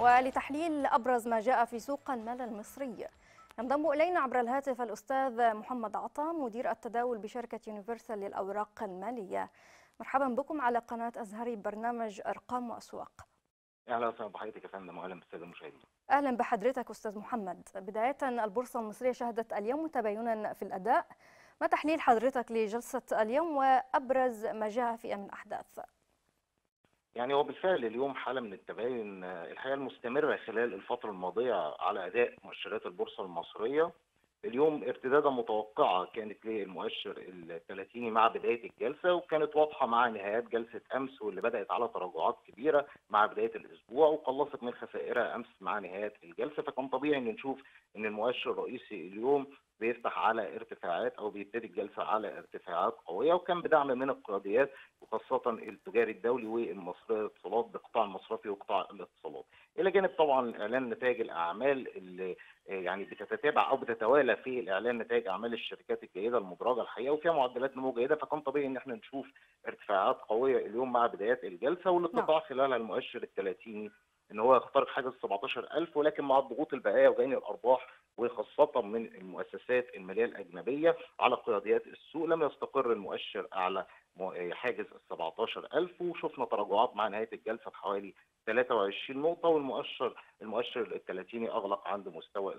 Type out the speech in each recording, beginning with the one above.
ولتحليل أبرز ما جاء في سوق المال المصري ينضم إلينا عبر الهاتف الأستاذ محمد عطا مدير التداول بشركة يونيفرسال للأوراق المالية مرحبا بكم على قناة أزهري برنامج أرقام وأسواق اهلا وسهلا بحضرتك يا فندم واهلا بالساده المشاهدين. أهلا بحضرتك أستاذ محمد بداية البورصة المصرية شهدت اليوم تباينا في الأداء ما تحليل حضرتك لجلسة اليوم وأبرز ما جاء فيها من أحداث يعني هو بالفعل اليوم حاله من التباين الحقيقه المستمره خلال الفتره الماضيه على اداء مؤشرات البورصه المصريه اليوم ارتداده متوقعه كانت للمؤشر الثلاثيني مع بدايه الجلسه وكانت واضحه مع نهايات جلسه امس واللي بدات على تراجعات كبيره مع بدايه الاسبوع وقلصت من خسائرها امس مع نهايه الجلسه فكان طبيعي ان نشوف ان المؤشر الرئيسي اليوم بيفتح على ارتفاعات او بيبتدي الجلسه على ارتفاعات قويه وكان بدعم من القياديات وخاصه التجاري الدولي والمصري للاتصالات بقطاع المصرفي وقطاع الاتصالات. الى جانب طبعا اعلان نتائج الاعمال اللي يعني بتتتابع او بتتوالى في الاعلان نتائج اعمال الشركات الجيده المدرجه الحقيقه وفيها معدلات نمو جيده فكان طبيعي ان احنا نشوف ارتفاعات قويه اليوم مع بدايات الجلسه والاتقاع خلالها المؤشر الثلاثيني ان هو يخترق حاجز 17000 ولكن مع الضغوط البيعيه وجني الارباح وخاصة من المؤسسات المالية الأجنبية على قياديات السوق لم يستقر المؤشر أعلى حاجز ال 17000 وشفنا تراجعات مع نهاية الجلسة بحوالي 23 نقطة والمؤشر المؤشر الثلاثيني أغلق عند مستوى ال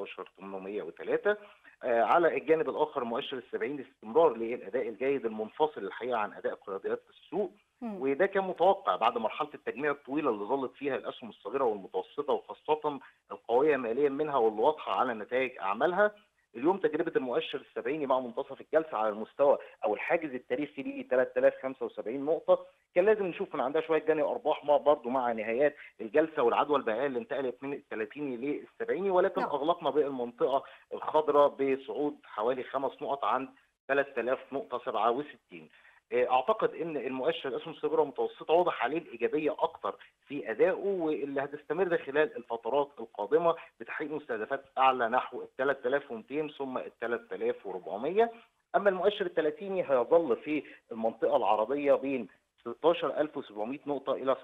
16803 آه على الجانب الآخر مؤشر السبعين استمرار للأداء الجيد المنفصل الحقيقة عن أداء قياديات السوق وده كان متوقع بعد مرحله التجميع الطويله اللي ظلت فيها الاسهم الصغيره والمتوسطه وخاصه القويه ماليا منها واللي واضحه على نتائج اعمالها اليوم تجربه المؤشر السبعيني مع منتصف الجلسه على المستوى او الحاجز التاريخي ليه 3075 نقطه كان لازم نشوف من عندها شويه جني ارباح مع برضه مع نهايات الجلسه والعدوى البيعيه اللي انتقلت من الثلاثيني للسبعيني ولكن نعم. اغلقنا بالمنطقه الخضراء بصعود حوالي خمس نقط عند 3000 نقطه 67 اعتقد ان المؤشر الاسهم الصغيره والمتوسطه واضح عليه الايجابيه اكتر في ادائه واللي هتستمر خلال الفترات القادمه بتحقيق مستهدفات اعلى نحو ال 3200 ثم ال 3400 اما المؤشر الثلاثيني هيظل في المنطقه العربيه بين 16700 نقطة إلى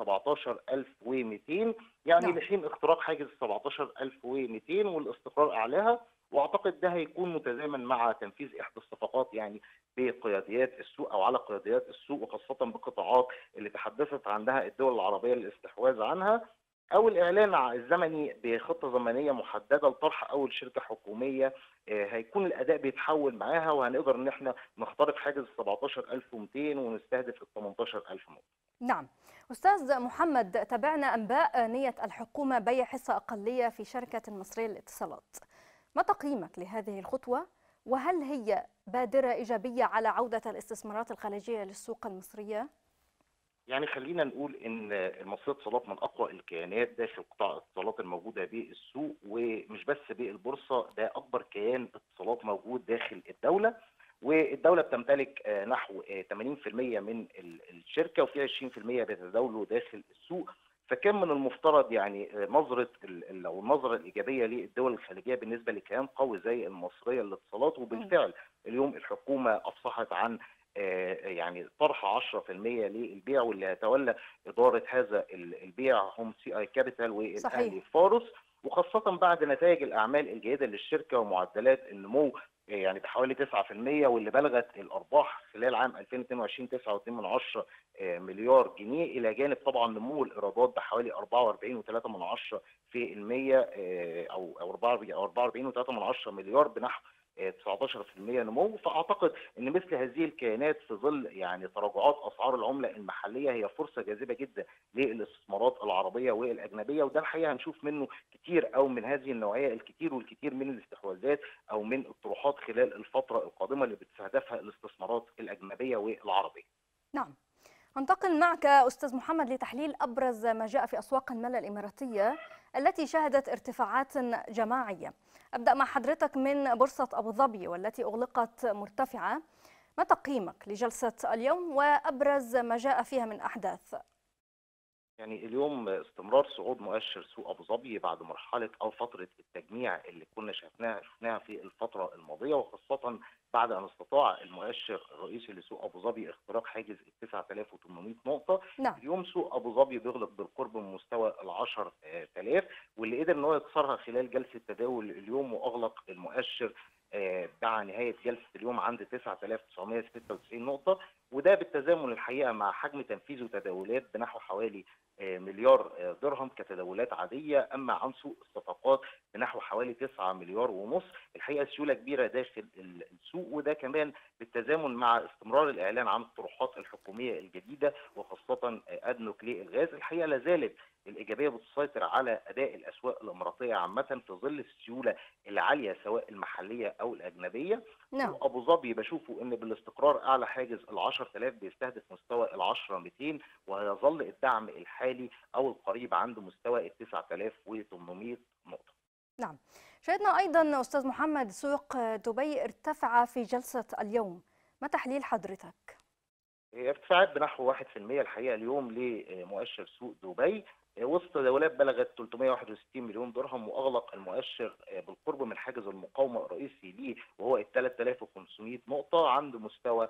17200 يعني نعم. لحين اختراق حاجز 17200 والاستقرار أعلاها واعتقد ده هيكون متزامن مع تنفيذ احدى الصفقات يعني بقياديات السوق او على قياديات السوق وخاصه بقطاعات اللي تحدثت عنها الدول العربيه للاستحواذ عنها او الاعلان الزمني بخطه زمنيه محدده لطرح اول شركه حكوميه هيكون الاداء بيتحول معاها وهنقدر ان احنا نخترق حاجز 17200 ونستهدف ال 18000 نقطه. نعم أستاذ محمد تابعنا أنباء نية الحكومة بيع حصة أقلية في شركة المصرية للاتصالات ما تقييمك لهذه الخطوة وهل هي بادرة إيجابية على عودة الاستثمارات الخارجية للسوق المصرية؟ يعني خلينا نقول ان المصرية اتصالات من اقوى الكيانات داخل قطاع الاتصالات الموجوده بالسوق ومش بس بالبورصه ده اكبر كيان اتصالات موجود داخل الدوله والدوله بتمتلك نحو 80% من الشركه وفي 20% بيتداولوا داخل السوق فكان من المفترض يعني نظره او النظره الايجابيه للدول الخليجيه بالنسبه لكيان قوي زي المصريه للاتصالات وبالفعل اليوم الحكومه افصحت عن يعني طرح 10% للبيع واللي هيتولى اداره هذا البيع هم سي اي كابيتال والاهلي فارس وخاصه بعد نتائج الاعمال الجيده للشركه ومعدلات النمو يعني بحوالي 9% واللي بلغت الارباح خلال عام 2022 9.2 مليار جنيه الى جانب طبعا نمو الايرادات بحوالي 44.3 في المية او او 44.3 مليار بنحو 19% نمو فاعتقد ان مثل هذه الكيانات في ظل يعني تراجعات اسعار العمله المحليه هي فرصه جاذبه جدا للاستثمارات العربيه والاجنبيه وده الحقيقه هنشوف منه كتير او من هذه النوعيه الكثير والكثير من الاستحواذات او من الطروحات خلال الفتره القادمه اللي بتستهدفها الاستثمارات الاجنبيه والعربيه. نعم. انتقل معك استاذ محمد لتحليل ابرز ما جاء في اسواق المال الاماراتيه التي شهدت ارتفاعات جماعيه. ابدا مع حضرتك من بورصه ابو ظبي والتي اغلقت مرتفعه. ما تقييمك لجلسه اليوم وابرز ما جاء فيها من احداث؟ يعني اليوم استمرار صعود مؤشر سوق ابو ظبي بعد مرحله او فتره التجميع اللي كنا شفناها شفناها في الفتره الماضيه وخاصه بعد ان استطاع المؤشر الرئيسي لسوق ابو ظبي اختراق حاجز ال 9800 نقطه نعم اليوم سوق ابو ظبي بيغلق بالقرب من مستوى ال 10000 واللي قدر ان هو يكسرها خلال جلسه تداول اليوم واغلق المؤشر آه، مع نهايه جلسه اليوم عند 9996 نقطه وده بالتزامن الحقيقه مع حجم تنفيذ وتداولات بنحو حوالي آه، مليار آه، درهم كتداولات عاديه اما عن سوق الصفقات بنحو حوالي 9 مليار ونص الحقيقه سيوله كبيره داخل ال- السوق وده كمان بالتزامن مع استمرار الاعلان عن الطروحات الحكوميه الجديده وخاصه آه، ادنوك للغاز الحقيقه لا زالت الايجابيه بتسيطر على اداء الاسواق الاماراتيه عامه في ظل السيوله العاليه سواء المحليه او الاجنبيه نعم ابو ظبي بشوفه ان بالاستقرار اعلى حاجز ال 10000 بيستهدف مستوى ال 10200 وهيظل الدعم الحالي او القريب عند مستوى ال 9800 نقطه. نعم شاهدنا أيضا أستاذ محمد سوق دبي ارتفع في جلسة اليوم ما تحليل حضرتك؟ ارتفاعات بنحو 1% الحقيقه اليوم لمؤشر سوق دبي وسط تداولات بلغت 361 مليون درهم واغلق المؤشر بالقرب من حاجز المقاومه الرئيسي ليه وهو ال 3500 نقطه عند مستوى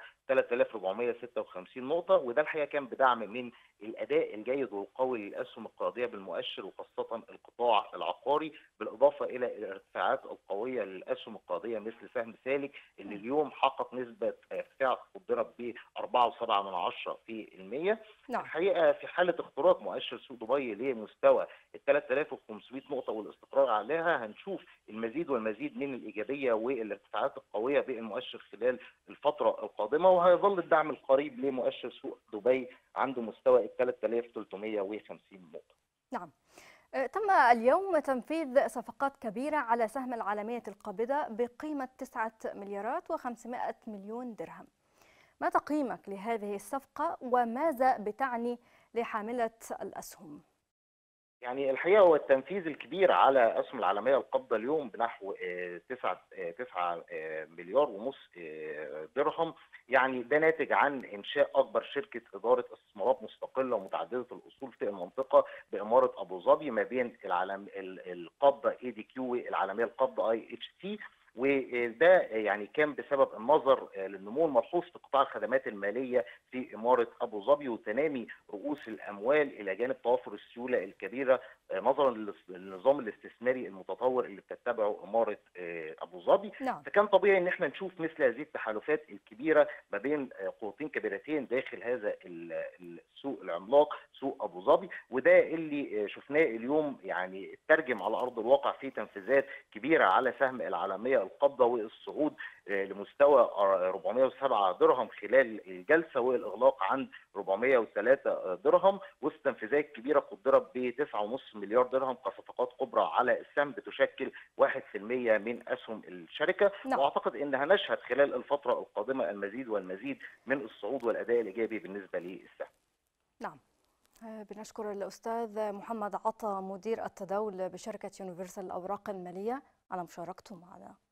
3456 نقطه وده الحقيقه كان بدعم من الاداء الجيد والقوي للاسهم القياديه بالمؤشر وخاصه القطاع العقاري بالاضافه الى الارتفاعات القويه للاسهم القياديه مثل سهم سالك اللي اليوم حقق نسبه ارتفاع قدرت ب 4.7 في المية نعم الحقيقه في حاله اختراق مؤشر سوق دبي لمستوى ال 3500 نقطه والاستقرار عليها هنشوف المزيد والمزيد من الايجابيه والارتفاعات القويه بالمؤشر خلال الفتره القادمه وهيظل الدعم القريب لمؤشر سوق دبي عند مستوى ال 3350 نقطه. نعم آه، تم اليوم تنفيذ صفقات كبيرة على سهم العالمية القابضة بقيمة 9 مليارات و500 مليون درهم ما تقييمك لهذه الصفقة وماذا بتعني لحاملة الأسهم؟ يعني الحقيقه هو التنفيذ الكبير على اسهم العالميه القابضه اليوم بنحو 9 9 مليار ونص آه، درهم يعني ده ناتج عن انشاء اكبر شركه اداره استثمارات مستقله ومتعدده الاصول في المنطقه باماره ابو ظبي ما بين العالم ال- القابضه اي دي كيو والعالميه القابضه اي اتش سي وده يعني كان بسبب النظر للنمو الملحوظ في قطاع الخدمات الماليه في اماره ابو ظبي وتنامي رؤوس الاموال الى جانب توافر السيوله الكبيره نظرا للنظام الاستثماري المتطور اللي بتتبعه اماره ابو ظبي نعم فكان طبيعي ان احنا نشوف مثل هذه التحالفات الكبيره ما بين قوتين كبيرتين داخل هذا ال- السوق العملاق سوق ابو ظبي وده اللي شفناه اليوم يعني اترجم على ارض الواقع في تنفيذات كبيره على سهم العالميه القابضه والصعود لمستوى 407 درهم خلال الجلسه والاغلاق عند 403 درهم وسط تنفيذات كبيره قدرت ب 9.5 مليار درهم كصفقات كبرى على السهم بتشكل 1% من اسهم الشركه نعم. واعتقد ان هنشهد خلال الفتره القادمه المزيد والمزيد من الصعود والاداء الايجابي بالنسبه للسهم نعم آه، بنشكر الأستاذ محمد عطا مدير التداول بشركة يونيفرسال الأوراق المالية على مشاركته معنا